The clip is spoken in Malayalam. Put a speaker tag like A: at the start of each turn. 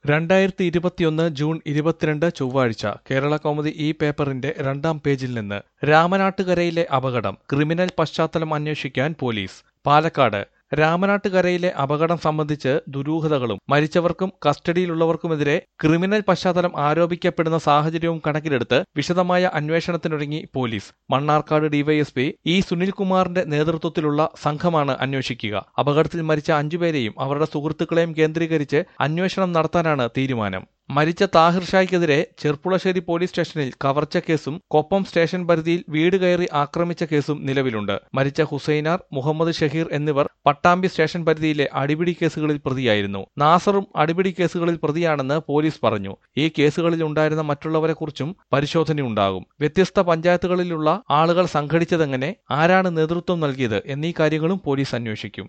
A: രണ്ടായിരത്തി ഇരുപത്തിയൊന്ന് ജൂൺ ഇരുപത്തിരണ്ട് ചൊവ്വാഴ്ച കേരള കൗമുദി ഈ പേപ്പറിന്റെ രണ്ടാം പേജിൽ നിന്ന് രാമനാട്ടുകരയിലെ അപകടം ക്രിമിനൽ പശ്ചാത്തലം അന്വേഷിക്കാൻ പോലീസ് പാലക്കാട് രാമനാട്ടുകരയിലെ അപകടം സംബന്ധിച്ച് ദുരൂഹതകളും മരിച്ചവർക്കും കസ്റ്റഡിയിലുള്ളവർക്കുമെതിരെ ക്രിമിനൽ പശ്ചാത്തലം ആരോപിക്കപ്പെടുന്ന സാഹചര്യവും കണക്കിലെടുത്ത് വിശദമായ അന്വേഷണത്തിനൊരുങ്ങി പോലീസ് മണ്ണാർക്കാട് ഡിവൈഎസ്പി ഇ സുനിൽകുമാറിന്റെ നേതൃത്വത്തിലുള്ള സംഘമാണ് അന്വേഷിക്കുക അപകടത്തിൽ മരിച്ച അഞ്ചുപേരെയും അവരുടെ സുഹൃത്തുക്കളെയും കേന്ദ്രീകരിച്ച് അന്വേഷണം നടത്താനാണ് തീരുമാനം മരിച്ച താഹിർ ഷായ്ക്കെതിരെ ചെർപ്പുളശ്ശേരി പോലീസ് സ്റ്റേഷനിൽ കവർച്ച കേസും കൊപ്പം സ്റ്റേഷൻ പരിധിയിൽ വീട് കയറി ആക്രമിച്ച കേസും നിലവിലുണ്ട് മരിച്ച ഹുസൈനാർ മുഹമ്മദ് ഷഹീർ എന്നിവർ പട്ടാമ്പി സ്റ്റേഷൻ പരിധിയിലെ അടിപിടി കേസുകളിൽ പ്രതിയായിരുന്നു നാസറും അടിപിടി കേസുകളിൽ പ്രതിയാണെന്ന് പോലീസ് പറഞ്ഞു ഈ കേസുകളിൽ ഉണ്ടായിരുന്ന മറ്റുള്ളവരെക്കുറിച്ചും പരിശോധനയുണ്ടാകും വ്യത്യസ്ത പഞ്ചായത്തുകളിലുള്ള ആളുകൾ സംഘടിച്ചതെങ്ങനെ ആരാണ് നേതൃത്വം നൽകിയത് എന്നീ കാര്യങ്ങളും പോലീസ് അന്വേഷിക്കും